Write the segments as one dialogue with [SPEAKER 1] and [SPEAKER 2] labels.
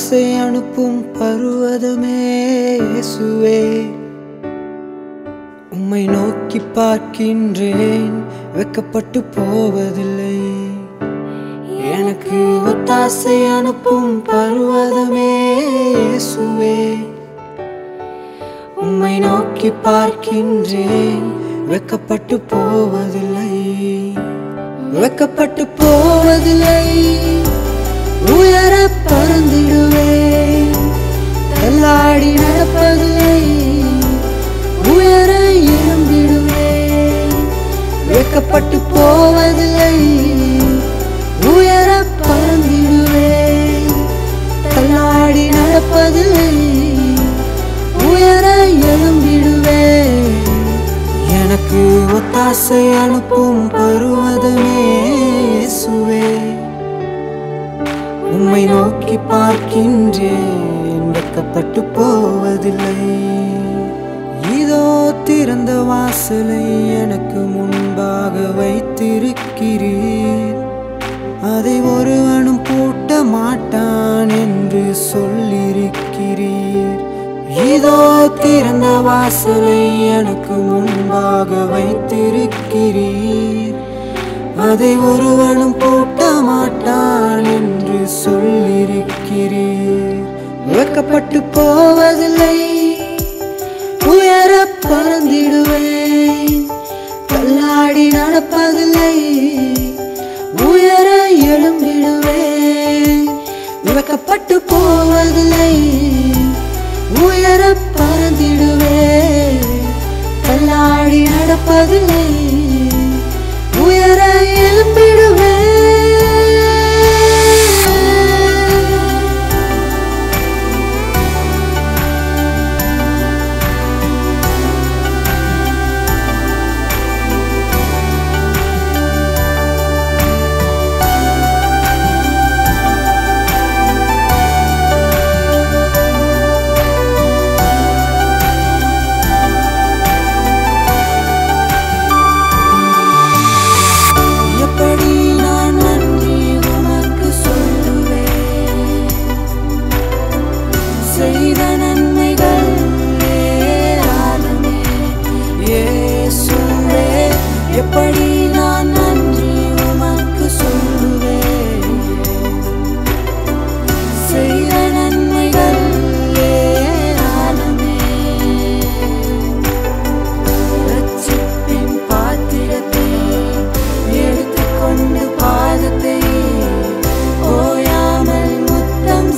[SPEAKER 1] ஒத்தாசை அனுப்பும் பருவதமே இயேசுவே உம்மை நோக்கி பார்க்கின்றேன் வெக்கப்பட்டு போவதில்லை எனக்கு ஒத்தாசை அனுப்பும் பருவதமே இயேசுவே உம்மை நோக்கி பார்க்கின்றேன் வெக்கப்பட்டு போவதில்லை வெக்கப்பட்டு போவதில்லை உயர பறந்திடுவேன் தள்ளாடி நடப்பதில்லை உயர எழும்பிடுவேன் வெக்கப்பட்டு போவதில்லை உயர பறந்திடுவேன் தள்ளாடி நடப்பதில்லை உயர எழும்பிடுவேன் எனக்கு ஒத்தாசை அனுப்பும் பருவதமே இயேசுவே உம்மை நோக்கி பார்க்கின்றேன் வெக்கப்பட்டு போவதில்லை இதோ திறந்த வாசலை எனக்கு முன்பாக வைத்திருக்கிறீர் அதை ஒருவனும் பூட்ட மாட்டான் என்று சொல்லியிருக்கிறீர் இதோ திறந்த வாசலை எனக்கு முன்பாக வைத்திருக்கிறீர் அதை ஒருவனும் பூட்ட மாட்டான் என்று சொல்லியிருக்கிறீர் வெக்கப்பட்டு போவதில்லை உயர பறந்திடுவேன் தள்ளாடி நடப்பதில்லை உயர எழும்பிடுவேன் வெக்கப்பட்டு போவதில்லை உயர பறந்திடுவேன் தள்ளாடி நடப்பதில்லை உயர எழும்பிடுவேன் எப்படி நான் நன்றி உமக்கு சொல்லுவேன் செய்த நன்மைகள் ஏராளமே இயேசுவே எப்படி நான் நன்றி உமக்கு சொல்லுவேன் செய்த நன்மைகள் ஏராளமே ரட்சிப்பின் பாத்திரத்தை எடுத்துக்கொண்டு பாதத்தை ஓயாமல் முத்தம்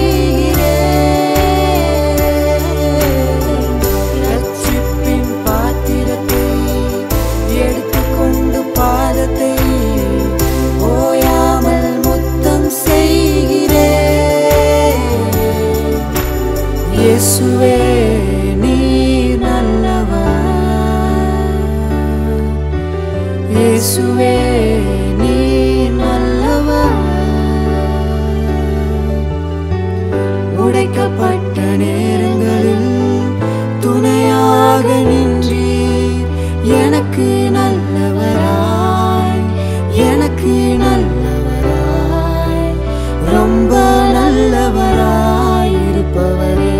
[SPEAKER 1] செய்கிறேன் ரட்சிப்பின் பாத்திரத்தை எடுத்துக்கொண்டு பாதத்தை ஓயாமல் முத்தம் செய்கிறேன் இயேசுவே நீர் நல்லவர் இயேசுவே நீர் நல்லவர் உடைக்கப்பட்ட நேரங்களில் துணையாக நின்றீர் எனக்கு நல்லவராய் எனக்கு நல்லவராய் ரொம்ப நல்லவராய் இருப்பவரே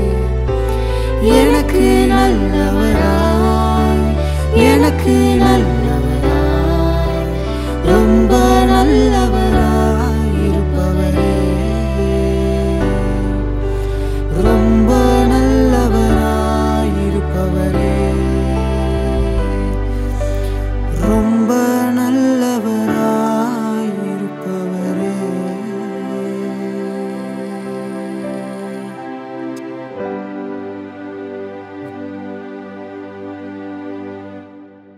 [SPEAKER 1] எனக்கு நல்லவராய் எனக்கு நல்ல